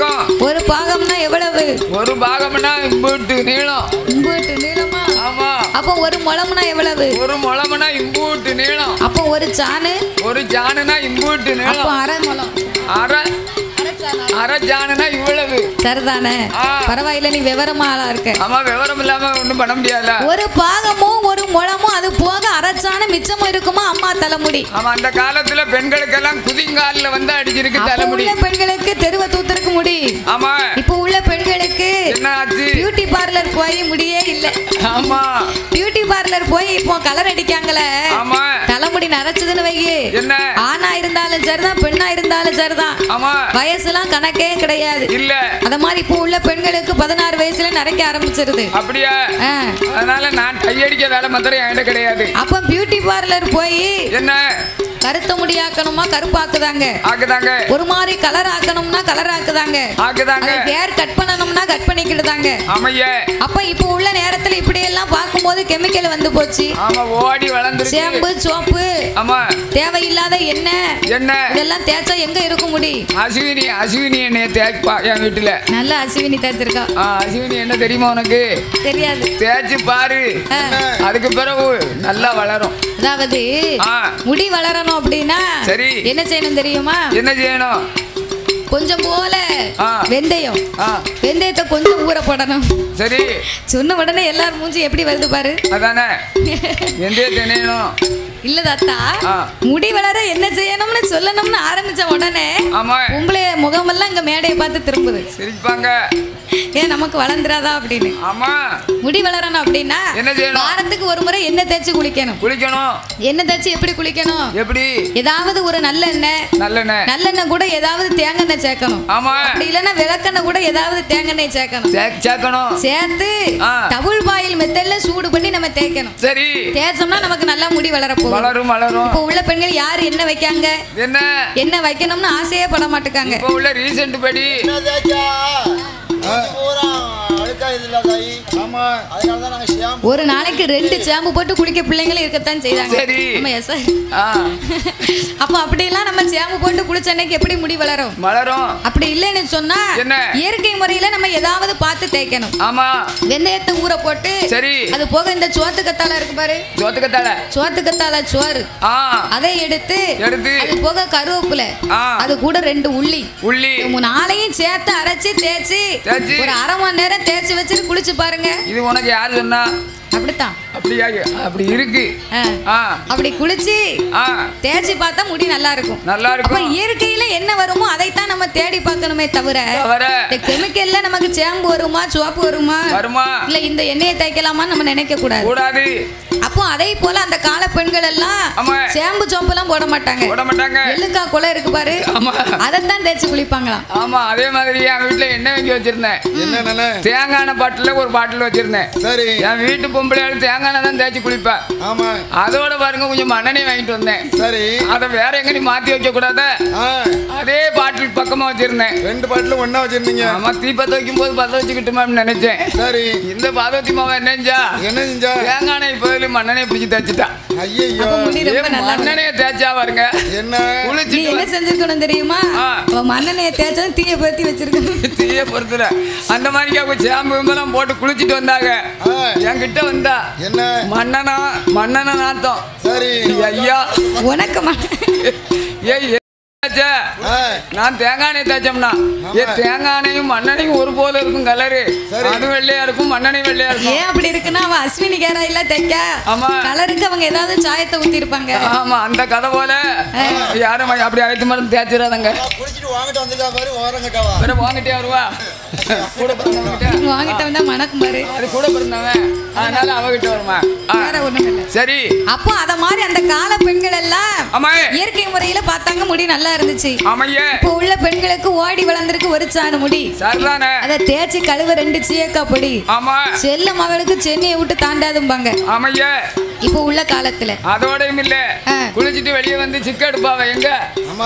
பாகம் ஒரு பாகம்னா எவ்வளவு ஒரு பாகம்னா இம்பூட்டு நீளம் இம்புட்டு நீளமா ஆமா அப்போ ஒரு முழம்னா எவ்வளவு ஒரு முளம்னா இம்பூட்டு நீளம் அப்போ ஒரு சாணு ஒரு ஜானுனா இம்பூட்டு அப்போ நீளம் அரை முழம் அரை அரை சாணா? அரை ஜானுனா இவ்வளவு சரிதானே ஆ. பரவாயில்ல நீ விவரமா ஆளா இருக்க ஆமா விவரம் இல்லாம ஒண்ணும் பண்ண முடியாதுல ஒரு பாகமும் ஒரு முழமும் அது போக அரைச்சான மிச்சமும் இருக்குமா அம்மா தலைமுடி ஆமா அந்த காலத்துல பெண்களுக்கெல்லாம் குதிங்கால்ல வந்து அடிச்சிருக்கு அப்ப தலைமுடி உள்ள பெண்களுக்கு தெருவை தூத்துறக்கு முடி ஆமா இப்போ உள்ள பெண்களுக்கு என்ன ஆச்சு பியூட்டி பார்லர் போய் முடியே இல்ல ஆமா பியூட்டி பார்லர் போய் இப்போ கலர் அடிக்காங்களே ஆமா தலைமுடி நரைச்சதுன்னு வையி என்ன ஆணா இருந்தாலும் சரிதான் பெண்ணா இருந்தாலும் சரிதான் ஆமா வயசுலாம் கணக்கே கிடையாது இல்ல அத மாதிரி இப்போ உள்ள பெண்களுக்கு பதினாறு வயசுல நரைக்க ஆரம்பிச்சிருது அப்படியா ஆ. அதனால நான் கையடிக்க வேலை மாத்திரம் என்கிட்ட கிடையாது அப்ப பியூட்டி பார்லர் போய் என்ன கருத்த முடியாக்கணுமா கருப்பாக்குதாங்க ஆக்குதாங்க ஒரு மாதிரி கலர் ஆக்கணும்னா கலர் ஆக்குதாங்க ஆக்குதாங்க ஹேர் கட் பண்ணணும்னா கட் பண்ணிக்கிடுதாங்க ஆமைய அப்ப இப்போ உள்ள நேரத்துல இப்படி எல்லாம் பார்க்கும்போது கெமிக்கல் வந்து போச்சு ஆமா ஓடி வளர்ந்துருச்சு ஷாம்பு சோப்பு ஆமா தேவையில்லாத எண்ணெய் என்ன இதெல்லாம் தேய்ச்சா எங்க இருக்க முடி அஸ்வினி அஸ்வினி என்னைய தேய்ப்பா என் வீட்டுல நல்ல அசிவினி தேய்ச்சிருக்கா ஆ, அஸ்வினி என்ன தெரியுமா உனக்கு தெரியாது தேய்ச்சு பாரு ஆ. அதுக்கு பிறகு நல்லா வளரும் அதாவது ஆ முடி வளரணும் அப்படின்னா சரி. என்ன செய்யணும் தெரியுமா என்ன செய்யணும் கொஞ்சம் போல ஆ. வெந்தயம் ஆ வெந்தயத்தை கொஞ்சம் ஊற போடணும் சரி சொன்ன உடனே எல்லாரும் மூஞ்சி எப்படி வருது பாரு அதானே எந்த தினையணும் இல்ல தாத்தா ஆ. முடி வளர என்ன செய்யணும்னு சொல்லணும்னு ஆரம்பிச்ச உடனே ஆமா பொம்பளை முகமெல்லாம் இங்க மேடையை பார்த்து திரும்புது சிரிப்பாங்க ஏன் நமக்கு வளர்ந்துராதா அப்படின்னு ஆமா முடி வளரணும் அப்படின்னா என்ன செய்யணும்? வாரத்துக்கு ஒரு முறை எண்ணெய் தேய்ச்சி குளிக்கணும் குளிக்கணும் எண்ணெய் தேய்ச்சி எப்படி குளிக்கணும் எப்படி ஏதாவது ஒரு நல்லெண்ணெய் நல்லெண்ணெய் நல்லெண்ணெய் கூட ஏதாவது தேங்காய் சேர்க்கணும் ஆமா அப்படி இல்லைன்னா விளக்கெண்ணெய் கூட ஏதாவது தேங்காய் சேர்க்கணும் சே- சேர்க்கணும் சேர்த்து ஆ. டபுள் பாயில் மெத்தட்ல சூடு பண்ணி நம்ம தேய்க்கணும் சரி தேய்ச்சோம்னா நமக்கு நல்லா முடி வளர போகும் வளரும் வளரும் இப்போ உள்ள பெண்கள் யாரு என்ன வைக்காங்க என்ன என்ன வைக்கணும்னு ஆசையே பட மாட்டுக்காங்க இப்ப உள்ள ரீசெண்ட் படி என்ன தேய்ச்சா? மூஞ்சி பூரா அழுக்கா இதுல தாயி. அதனாலதான் நாங்க ஷாம்பு ஒரு நாளைக்கு ரெண்டு ஷாம்பு போட்டு குளிக்க பிள்ளைங்களும் இருக்கத்தான் செய்தாங்க சரி. ஆமா எஸ் சார் ஆ அப்ப அப்படியெல்லாம் நம்ம ஷாம்பு போட்டு குளிச்ச அன்னைக்கு எப்படி முடி வளரும் வளரும் அப்படி இல்லைன்னு சொன்னா என்ன? இயற்கை முறையில நம்ம ஏதாவது பார்த்து தேய்க்கணும் ஆமா வெந்தயத்தை ஊற போட்டு சரி அது போக இந்த சோத்து கத்தால இருக்கு பாரு சோத்துக்கத்தால சோத்து கத்தால சோறு ஆ அதை எடுத்து எடுத்து அது போக கருவேப்பிலை ஆ அது கூட ரெண்டு உள்ளி உள்ளி இது நாளையும் சேர்த்து அரைச்சு தேய்ச்சி தேய்ச்சி. ஒரு அரை மணி நேரம் தேய்ச்சி வச்சுட்டு குளிச்சு பாருங்க இது உனக்கு யாரு சொன்னா அப்படித்தான் அப்படியா அப்படி இருக்கு ஆ. ஆ அப்படி குளிச்சு ஆ தேய்ச்சி பார்த்தா முடி நல்லா இருக்கும் நல்லா அப்ப இருக்கும் இயற்கையில என்ன வருமோ அதைத்தான் நம்ம தேடி பார்க்கணுமே தவிர தவிர இந்த கெமிக்கல்ல நமக்கு சேம்பு வருமா சோப்பு வருமா வருமா இல்ல இந்த எண்ணெயை தேய்க்கலாமான்னு நம்ம நினைக்க கூடாது கூடாது அப்போ அதே போல அந்த கால பெண்கள் எல்லாம் ஆமா. சேம்பு சோப்பு எல்லாம் போட மாட்டாங்க போட மாட்டாங்க எள்ளுக்கா குலை இருக்கு பாரு ஆமா அதைத்தான் தேய்ச்சி குளிப்பாங்களாம் ஆமா அதே மாதிரி என் வீட்டுல எண்ணெய் வாங்கி வச்சிருந்தேன் என்ன நானே? தேங்காய் எண்ணெய் பாட்டில ஒரு பாட்டில் வச்சிருந்தேன் சரி என் வீட்டு பொம்பளையாள் தேங்காய் எண்ணெய் தான் தேய்ச்சி குளிப்பேன் ஆமா அதோட பாருங்க கொஞ்சம் மண்ணெண்ணெய் வாங்கிட்டு வந்தேன் சரி அதை வேற எங்கேயும் மாத்தி வைக்க கூடாத ஆ, அதே பாட்டில் பக்கமா வச்சிருந்தேன் ரெண்டு பாட்டிலும் ஒண்ணா வச்சிருந்தீங்க ஆமா தீபத்தை வைக்கும் போது பத்த வச்சுக்கிட்டுமான்னு நினைச்சேன் சரி இந்த பாதவதி மாவன் என்னஞ்சா என்ன செஞ்சா தேங்காய் எண்ணெய் பதில் மண்ணெண்ணெய் பிடிச்சி தேய்ச்சிட்டான் ஐயோ அப்ப முடி ரொம்ப நல்லா இருக்கும். மண்ணெண்ணெயை தேய்ச்சா பாருங்க என்ன நீ குளிச்சுட்டு என்ன செஞ்சிருக்கணும் தெரியுமா ஆ. அவன் மண்ணெண்ணெயை தேய்ச்சதும் தீய பத்தி வச்சிருக்கணும் தீய பொறுத்துல அந்த மாதிரி அவங்க சேம்பு விம்பெல்லாம் போட்டு குளிச்சுட்டு வந்தாங்க ஆ, என்கிட்ட வந்தா என்ன மன்னனா மன்னன நாத்தம் சரி ஐயா உனக்கு மண்ண- ஏய் ஏச்சே, ஆ, நான் தேங்காய் எண்ணெய் தேய்ச்சோம்னா ஏ தேங்காய் எண்ணெயும் மண்ணெண்ணையும் ஒரு போல இருக்கும் கலரு சரி. அது வெள்ளையா இருக்கும் மண்ணெண்ணெய் வெள்ளையா இருக்கும் ஏன் அப்படி இருக்குன்னா அவன் அஸ்வினி கேரா இல்ல தைக்க ஆமா. கலருக்கு அவங்க ஏதாவது சாயத்தை ஊத்தி இருப்பாங்க ஆமா அந்த கதை போல யாரும் அப்படி அழைத்து மருந்து தேய்ச்சிடாதங்க நான் குடிச்சிட்டு வாங்கிட்டு வந்திருக்கா பாரு ஓரங்கட்டாவா வேற வாங்கிட்டே வருவா கூட பிறந்தவங்கிட்ட வாங்கிட்ட வந்தா மணக்கும் பாரு அது கூட பிறந்தவன் அதனால அவகிட்ட வருமா ஆ, வேற ஒண்ணும் இல்ல சரி அப்போ அத மாதிரி அந்த கால பெண்கள் எல்லாம் ஆமா இயற்கை முறையில பார்த்தாங்க முடி நல்லா இருந்துச்சு ஆமையே இப்போ உள்ள பெண்களுக்கு ஓடி வளர்ந்திருக்கு ஒரு சாணு முடி சரிதானே அதை தேய்ச்சி கழுவ ரெண்டு சீயக்கா பொடி ஆமா செல்ல மகளுக்கு சென்னையை விட்டு தாண்டாதும்பாங்க ஆமையே இப்போ உள்ள காலத்துல அதோடையும் இல்ல ஆ. குளிச்சுட்டு வெளியே வந்து சிக்க எடுப்பாவ எங்க ஆமா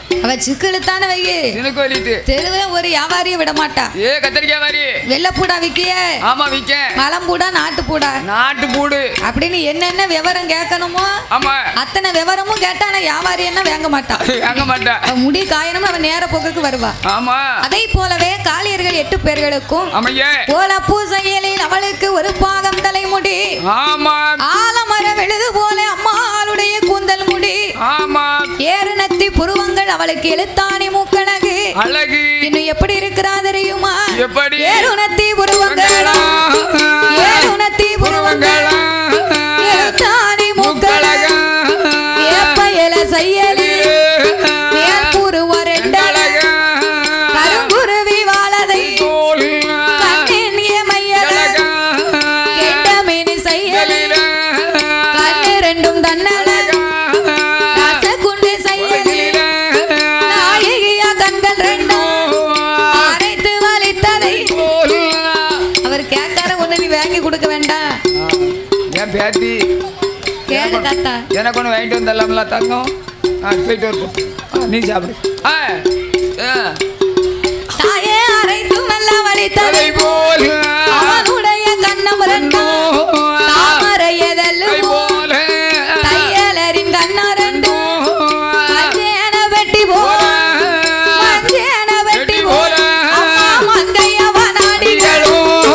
அவ சிக்கெழுத்தான வையு சினுக்கு வலிட்டு தெருவே ஒரு வியாபாரியை விட மாட்டா ஏ கத்திரிக்காய் மாதிரி வெள்ளப்பூடா விக்கிய ஆமா விக்க மலம்பூடா நாட்டுப்பூடா நாட்டு பூடு அப்படின்னு என்னென்ன விவரம் கேட்கணுமோ ஆமா அத்தனை விவரமும் கேட்டான வியாபாரி என்ன வாங்க மாட்டான் வாங்க மாட்டேன் அவன் முடி காயணும் அவன் நேர போக்குக்கு வருவா ஆமா அதை போலவே காளியர்கள் எட்டு பேர்களுக்கும் ஆமையே ஓல பூசையலில் அவளுக்கு ஒரு பாகம் தலைமுடி ஆமா ஆலமர விழுது போல அம்மாளுடைய கூந்தல் முடி ஆமா ஏறு நத்தி புருவங்கள் அவளுக்கு எழுத்தாணி மூக்கழகு அழகு இன்னும் எப்படி இருக்கிறா தெரியுமா எப்படி ஏறுனத்தி புருவங்களா ஏறுனத்தி புருவங்களா எழுத்தாணி மூக்கழகு ஏப்பயல செய்யலி மேல் புருவ ரெண்டழகு கருங்குருவி வாழதை கண்ணின் ஏமையல கெண்டமீனி செய்யலி கண்ணு ரெண்டும் தன்னழகு ரசகுண்டு செய்யலி நாயகியா கண்கள் ரெண்டும் அரைத்து வலித்ததை அவர் கேட்கார ஒண்ணு நீ வாங்கி கொடுக்க வேண்டாம் என் பேத்தி கேளு தாத்தா எனக்கு ஒன்று வாங்கிட்டு வந்துடலாம்ல தங்கம் ஆ போயிட்டு வரட்டும் ஆ, நீ சாப்பிடு ஆ ஆ. தாயே அரைத்து நல்ல வலித்ததை அதை போல் அவனுடைய கண்ணம் ரெண்டும் தாமரை எதல்லும் போல தையலரின் கண்ணம் ரெண்டும் மஞ்சேன வெட்டி போல மஞ்சேன வெட்டி போல அம்மா மங்கையவன் அடிகள்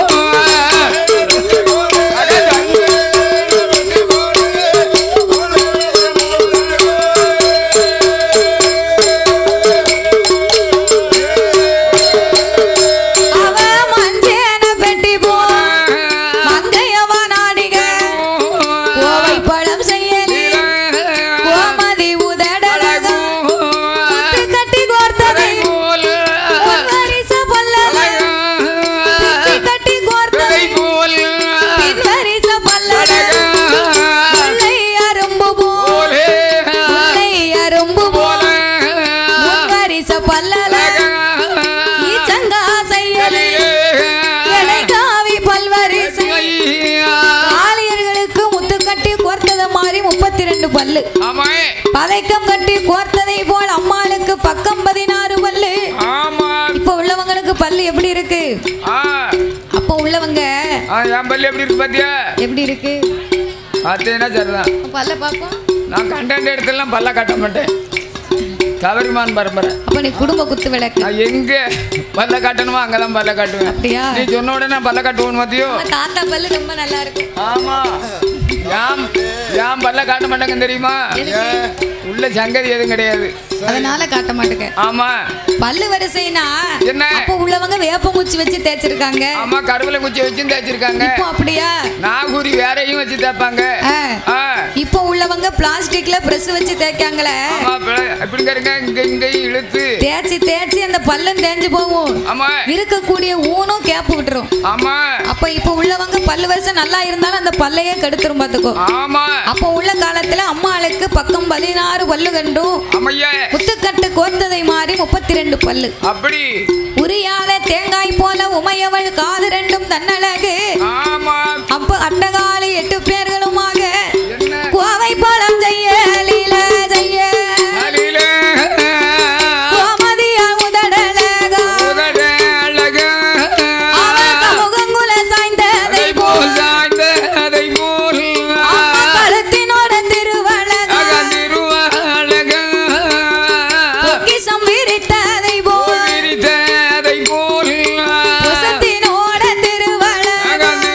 அவ மஞ்சேன வெட்டி போல மங்கையவன் அடிகள் கோவை பழம் செய்யலி கோமதி உதடலகம் முத்து கட்டி கோர்த்ததை பொன்வரிச பல்லல பிச்சி கட்டி கோர்த்ததை பின்வரிச பல்லல முல்லை அரும்பு போல் முல்லை அரும்பு போல் முன்வரிச பல்லல ஈச்சங்கா செய்யலி இலைகாவி பல்வரிசை காளியர்களுக்கு முத்து கட்டி கோர்த்தது மாதிரி முப்பத்தி ரெண்டு பல்லு ஆமாம் பதைக்கம் கட்டி கோர்த்ததை போல் அம்மாளுக்கு பக்கம் பதினாறு பல்லு ஆமாம் இப்ப உள்ளவங்களுக்கு பல்லு எப்படி இருக்கு ஆ அப்ப உள்ளவங்க ஆ, என் பள்ளி எப்படி இருக்கு பாத்தியா எப்படி இருக்கு பார்த்தீங்கன்னா சரிதான் பல்ல பாப்போம் நான் கண்டென்ட் இடத்துலலாம் பல்ல காட்ட மாட்டேன் கவரிமான் பரம்பரை அப்ப நீ குடும்ப குத்து விளக்கு நான் எங்க பல்ல காட்டணுமோ அங்கதான் பல்ல காட்டுவேன் அப்படியா நீ சொன்ன உடனே நான் பல்ல காட்டுவேன் மத்தியோ நம்ம தாத்தா பல்லு ரொம்ப நல்லா இருக்கும் ஆமா யாம் யாம் பல்ல காட்ட மாட்டாங்க தெரியுமா எதுக்கு? உள்ள சங்கதி எதுவும் கிடையாது அதனால காட்ட மாட்டேங்க ஆமா பல்லு வரிசைனா என்ன? அப்ப உள்ளவங்க வேப்பங்குச்சி வச்சு தேய்ச்சிருக்காங்க ஆமா கருவேல குச்சி வச்சு தேய்ச்சிருக்காங்க இப்போ அப்படியா நாகூரி வேறையும் வச்சு தேய்ப்பாங்க ஆ. ஆ இப்போ உள்ளவங்க பிளாஸ்டிக்ல பிரஸ் வச்சு தேய்க்காங்களே ஆமா பிள்ளை- எப்படிங்க இருங்க இங்க இங்க இழுத்து தேய்ச்சி தேய்ச்சி அந்த பல்லும் தேஞ்சு போகும் ஆமா இருக்கக்கூடிய ஊனும் கேப்பு விட்டுரும் ஆமா அப்ப இப்ப உள்ளவங்க பல்லு வருஷம் நல்லா இருந்தாலும் அந்த பல்லையே கெடுத்துரும் பாத்துக்கோ ஆமா அப்ப உள்ள காலத்துல அம்மாளுக்கு பக்கம் பதினாறு பல்லு கண்டும் அம்மையா முத்துக்கட்டு கோர்த்ததை மாறி முப்பத்தி ரெண்டு பல்லு அப்படி உரியாத தேங்காய் போல உமையவள் காது ரெண்டும் தன்னழகு ஆமா அப்ப அட்டகாலி எட்டு பேர்களுமாக என்ன கோவை பழம் செய்ய லீல செய்ய அலிலே கோமதியா உதடழகா உதட அழகா அவள் முகங்குல சாய்ந்ததை அதை போல் போல் சாய்ந்த அதை போல் அம்மா கழுத்தினோட திருவழகா அகந்திருவ அழகா பொக்கிஷம் விரித்ததை போல் விரித்த அதை போல் புசத்தினோட திருவழகா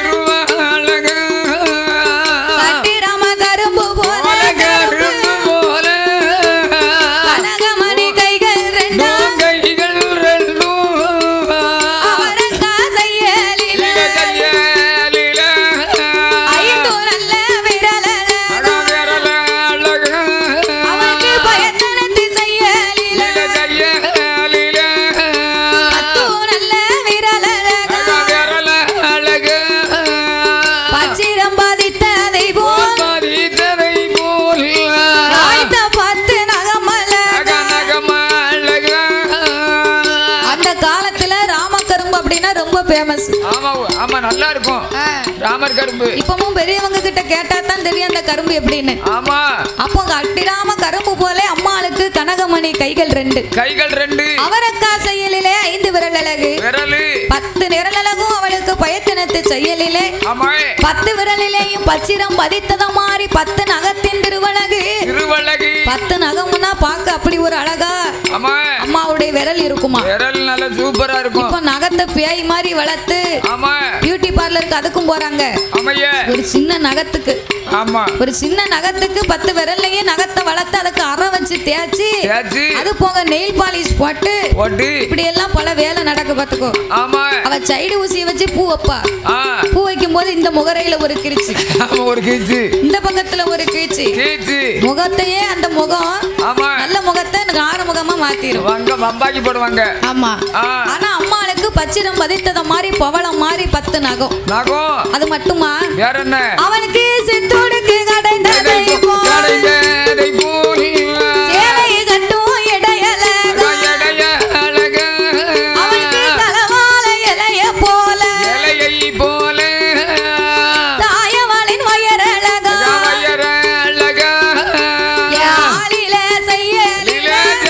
ஃபேமஸ் ஆமா ஆமா நல்லா இருக்கும் ராமர் கரும்பு இப்பவும் பெரியவங்க கிட்ட கேட்டா தான் தெரியும் அந்த கரும்பு எப்படின்னு ஆமா அப்போ கட்டிடாம கரும்பு போல அம்மாளுக்கு கனகமணி கைகள் ரெண்டு கைகள் ரெண்டு அவரக்கா செயலிலே ஐந்து விரல் அழகு விரலு பத்து நிரலழகும் அவளுக்கு பயத்தினத்து செயலிலே ஆமா பத்து விரலிலேயும் பச்சிரம் பதித்தத மாதிரி பத்து நகத்தின் திருவழகு திருவள்ளகி பத்து நகம்னா பார்க்க அப்படி ஒரு அழகா ஆமா அம்மாவுடைய விரல் இருக்குமா விரல் நல்லா சூப்பரா இருக்கும் இப்போ நகத்தை பேய் மாதிரி வளர்த்து ஆமா பியூட்டி பார்லருக்கு அதுக்கும் போறாங்க ஆமைய ஒரு சின்ன நகத்துக்கு ஆமா ஒரு சின்ன நகத்துக்கு பத்து விரல்லையே நகத்தை வளர்த்து அதுக்கு அரை வச்சு தேய்ச்சி தேய்ச்சி அது போக நெயில் பாலிஷ் போட்டு ஒட்டி இப்படி எல்லாம் பல வேலை நடக்க பார்த்துக்கோ ஆமா அவ சைடு ஊசியை வச்சு பூ வைப்பா ஆ பூ வைக்கும் போது இந்த முகரையில ஒரு கிழிச்சு ஆமா ஒரு கீச்சு இந்த பக்கத்துல ஒரு கிழிச்சு கீச்சு முகத்தையே அந்த முகம் ஆமா நல்ல முகத்தை எனக்கு ஆற முகமா மாத்திரும் வாங்க வம்பாக்கி போடுவாங்க ஆமா ஆ ஆனா அம்மாளுக்கு பச்சிரம் பதித்தத மாதிரி பவளம் மாதிரி பத்து நகம் நகம் அது மட்டுமா வேற என்ன அவனுக்கு செத்தோடுக்கு கடைந்ததை போல் கடைந்ததை போல் சேலை கட்டும் இடையழகா. எடைய அழக அவனுக்கு தலவாழை இலைய போல இலையை போல தாயவளின் வயரழகா. கவையற அழக யாழில செய்யலில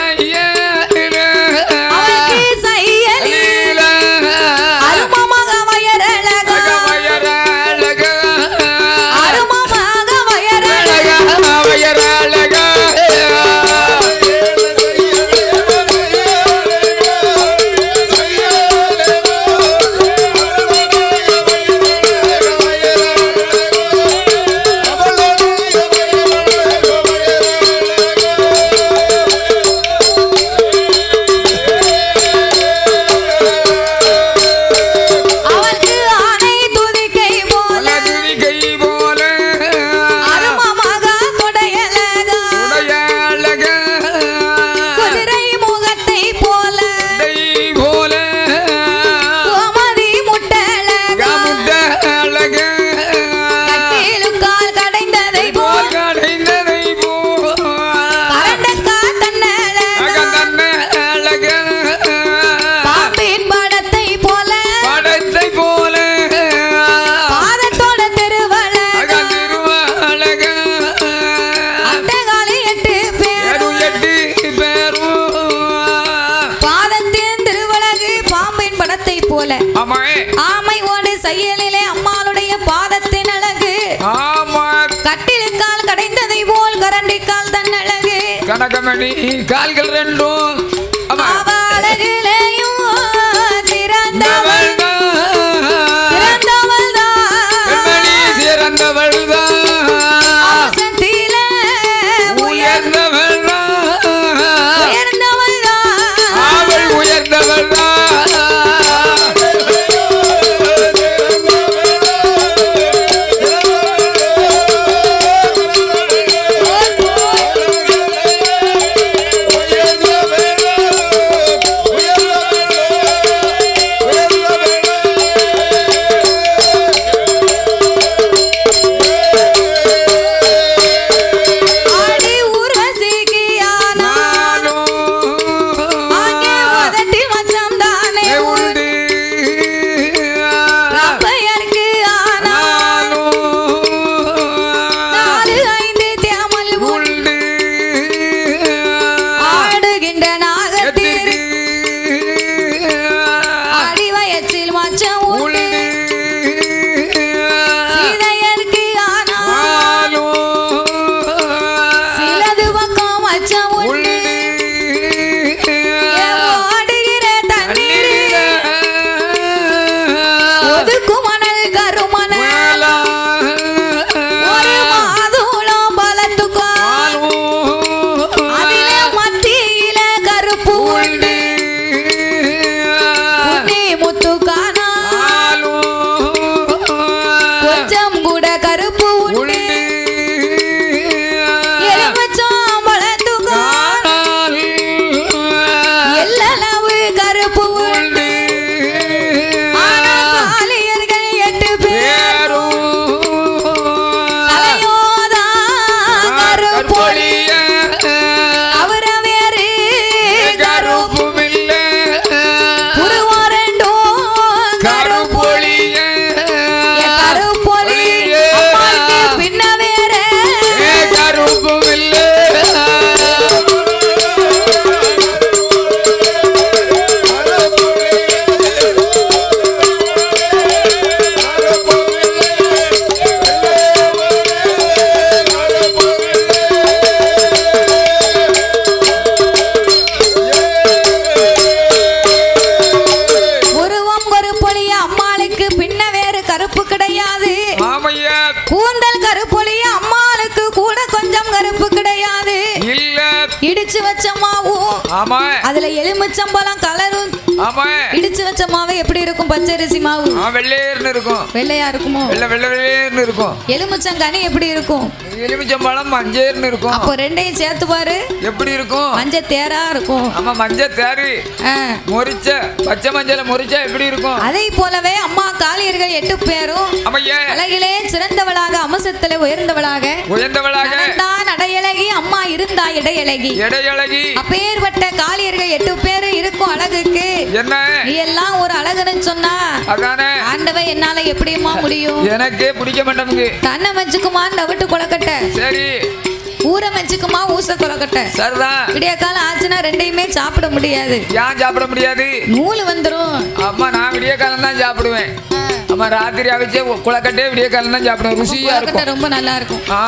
அவனுக்கு செய்யலில அருமமக வயரழகா. அருமமக வயரழகா. அவளுக்கு ஆணை துதிக்கை போல அருமமக கொடையழகா. குதிரை முகத்தை போல கோமதி முட்டழகா. கட்டிலுக்கால் கடைந்ததை போல் கரண்டக்கா தன்னழகா. பாம்பின் படத்தை போல படத்தை போல பாதத்தோட திருவழகா. அழக அட்டகாலி எட்டு பேர் பேரும் எட்டு பேரும் பாதத்தின் திருவழகு பாம்பின் படத்தை போல ஆமா ஆமை ஓடு செயலிலே அம்மாளுடைய பாதத்தின் அழகு ஆமா கட்டிலுக்கால் கடைந்ததை போல் கரண்டிக்கால் தன் அழகு கனகமணி கால்கள் ரெண்டும் ஆமா அவ அழகிலேயும் சிறந்தவள் சிறந்தவள் பெண்மணி தான் சிறந்தவள் அவசத்தில உயர் உயர்ந்தவள் உயர்ந்தவள் தான் அவள் உயர்ந்தவள் ஆடி ஊர்வசிக்கு ஆனா ஆங்கே உதட்டில் மச்சம் தானே உண்டு ரப்பையருக்கு ஆனா நாலு ஐந்து தேமல் உண்டு ஆடுகின்ற நாகத்தில் ஆடி வயத்தில் மச்சம் உண்டு சீதையருக்கு ஆனா சிலது பக்கம் மச்சம் உண்டு ஓடுகிற தண்ணீர் ஒதுக்கு மணல் கருமணல் ஒரு மாதுளம் பலத்துக்கும் அதில மத்தியில கருப்பு உண்டு உன்னி முத்துக்கானா கொஞ்சம் கூட கருப்பு உண்டு எலுமிச்சம் பழத்துக்கும் எல்லளவு கருப்பு உண்டு ஆனா காளியர்கள் இடிச்சு வச்ச மாவும் ஆமா அதுல எலுமிச்சம்பழம் கலரும் ஆமா இடிச்சு வச்ச மாவு எப்படி இருக்கும் பச்சரிசி மாவு ஆ வெள்ளையர்னு இருக்கும் வெள்ளையா இருக்குமோ வெள்ளை வெள்ளை வெள்ளையர்னு இருக்கும் எலுமிச்சங்கனி எப்படி இருக்கும் எலுமிச்சம்பழம் மஞ்சள்னு இருக்கும் அப்போ ரெண்டையும் சேர்த்து பாரு எப்படி இருக்கும் மஞ்சள் தேரா இருக்கும் ஆமா மஞ்சள் தேரு ஆ. முறிச்ச பச்சை மஞ்சளை முறிச்சா எப்படி இருக்கும் அதை போலவே அம்மா காளியர்கள் எட்டு பேரும் ஆமையே அழகிலே சிறந்தவளாக அம்சத்திலே உயர்ந்தவளாக உயர்ந்தவளாக நடந்தான் அடையழகி அம்மா இருந்தா இடையழகி எடையழகி அப்பேற்பட்ட காளியர்கள் எட்டு பேர் இருக்கும் அழகுக்கு என்ன நீ எல்லாம் ஒரு அழகுன்னு சொன்னா அதானே ஆண்டவன் என்னால எப்படியுமா முடியும் எனக்கே பிடிக்க மாட்டேங்குது தன்னை வச்சுக்குமா தவிட்டு கொலக்கட்டை சரி ஊரை வச்சுக்குமா ஊச கொலக்கட்டை சரிதான் விடிய காலம் ஆச்சுன்னா ரெண்டையுமே சாப்பிட முடியாது ஏன் சாப்பிட முடியாது நூல் வந்துரும் அம்மா நான் விடிய காலம் தான் சாப்பிடுவேன் அம்மா ராத்திரி அவிச்சே குளக்கட்டே விடிய காலம் தான் சாப்பிடுவேன் ருசியா கொலக்கட்டை இருக்கும் ரொம்ப நல்லா இருக்கும் ஆ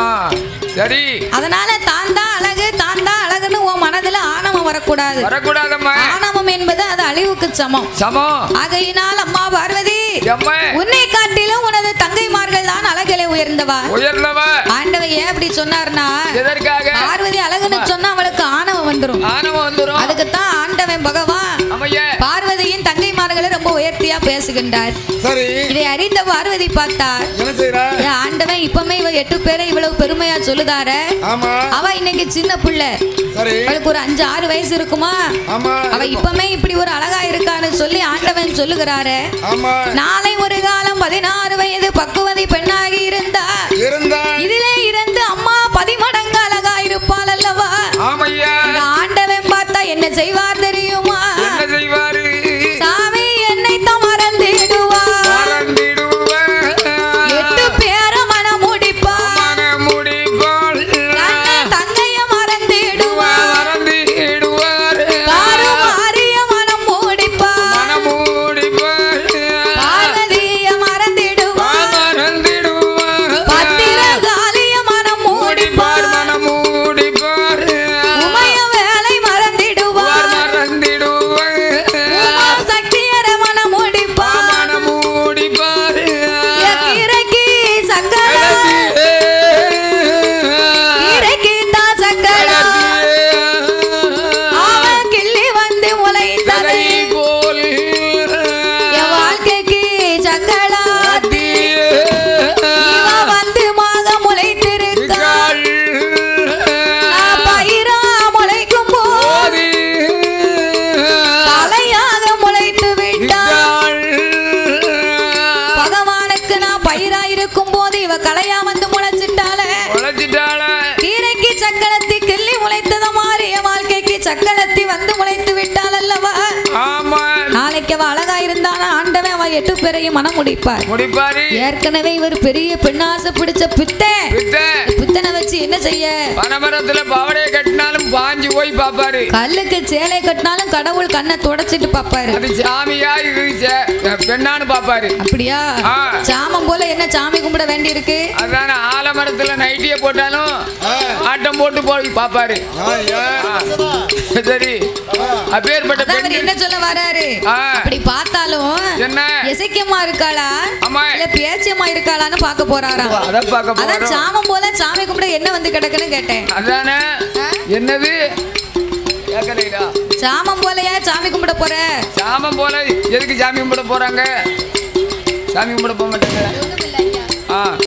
சரி அதனால தான் தான் அழகு தான் தான் அழகுன்னு உன் மனதுல ஆணவம் வரக்கூடாது வரக்கூடாதம்மா ஆணவம் என்பது அது அழிவுக்கு சமம் சமம் ஆகையினால் அம்மா பார்வதி எம்மா உன்னை காட்டிலும் உனது தங்கைமார்கள் தான் அழகிலே உயர்ந்தவா உயர்ந்தவ ஆண்டவன் ஏன் அப்படி சொன்னார்னா எதற்காக பார்வதி அழகுன்னு சொன்னா அவளுக்கு ஆணவம் வந்துரும் ஆணவம் வந்துரும் அதுக்குத்தான் ஆண்டவன் பகவான் அம்மையே பார்வதியின் தங்கைமார்களை ரொம்ப உயர்த்தியா பேசுகின்றார் சரி இதை அறிந்த பார்வதி பார்த்தார் என்ன செய்யற ஏன் ஆண்டவன் இப்பமே இவ எட்டு பேரை இவ்வளவு பெருமையா சொல்லுதார ஆமா அவ இன்னைக்கு சின்ன பிள்ளை சரி அவளுக்கு ஒரு அஞ்சு ஆறு வயசு இருக்குமா ஆமா அவ இப்பமே இப்படி ஒரு அழகா இருக்கான்னு சொல்லி ஆண்டவன் சொல்லுகிறாரு ஆமா நாளை ஒரு காலம் பதினாறு வயது பக்குவதி பெண்ணாகி இருந்தா இருந்தா இதிலே இருந்து அம்மா பதிமடங்கு அழகா இருப்பாள் அல்லவா ஆமையா இந்த ஆண்டவன் பார்த்தா என்ன செய்வார் தெரியுமா என்ன செய்வாரு சாமி என்னை தான் மறந்திடுவார் மறந்திடுவார். எட்டு பேர மனம் முடிப்பார் மனமுடிப்பாள். கண்ணன் தங்கைய மறந்திடுவார் மறந்திடுவார். காரு மாறிய மனம் முடிப்பார் மனமுடிப்பாள். பார்வதிய மறந்திடுவார் மறந்திடுவார். பத்திரகாளிய மனம் மூடிப்பார், முடிப்பார் மனமுடிப்பார். உமைய வேலை மறந்திடுவார் மறந்திடுவார். உமா சக்தியர மனம் முடிப்பார் மனமுடிப்பார். இறக்கி சக்கரா இறக்கி தான் சக்கரா அவன் கிள்ளி வந்து முளைத்ததை என் வாழ்க்கைக்கு சக்கரா இவ வந்து மாக முளைத்திருக்கா நான் பயிரா முளைக்கும் போது தலையாக முளைத்து விட்டான் பகவானுக்கு நான் பயிரா இருக்கும் போது இவ கலையா வந்து முளைச்சிட்டாளே கீரைக்கு சக்கரத்தி கிள்ளி முளைத்தத மாதிரி என் வாழ்க்கைக்கு சக்கரத்தி வந்து முளைத்து விட்டாள் அல்லவா நாளைக்கு அவ அழகா இருந்தானா ஆண்டவன் அவ எட்டு பேரையும் மனம் முடிப்பார் முடிப்பாரு ஏற்கனவே இவர் பெரிய பெண்ணாசை பிடிச்ச பித்தை பித்தனை வச்சு என்ன செய்ய பனமரத்துல பாவடையை கட்டினாலும் பாஞ்சு போய் பாப்பாரு கல்லுக்கு சேலை கட்டினாலும் கடவுள் கண்ணை தொடச்சிட்டு பாப்பாரு அது சாமியா இது சே- பெண்ணான்னு பாப்பாரு அப்படியா ஆ. சாமம் போல என்ன சாமி கும்பிட வேண்டி இருக்கு அதான ஆலமரத்துல நைட்டிய போட்டாலும் ஆட்டம் போட்டு போய் பாப்பாரு ஆ, ஏன்? ஆ. சரி அப்பேற்பட்ட அதான் அவர் பெண் என்ன சொல்ல வராரு ஆ. அப்படி பார்த்தாலும் என்ன எசைக்கியமா இருக்காளா ஆமா. இல்ல பேச்சியமா இருக்காளான்னு பார்க்க போறாராம் அத பார்க்க அதான் போறோம் சாமம் போல சாமி கும்பிட என்ன வந்து கிடக்குன்னு கேட்டேன் அதானே என்னது கேட்கலைடா சாமம் போலயா சாமி கும்பிட போற சாமம் போல எதுக்கு சாமி கும்பிட போறாங்க சாமி கும்பிட போக மாட்டாங்க ஆ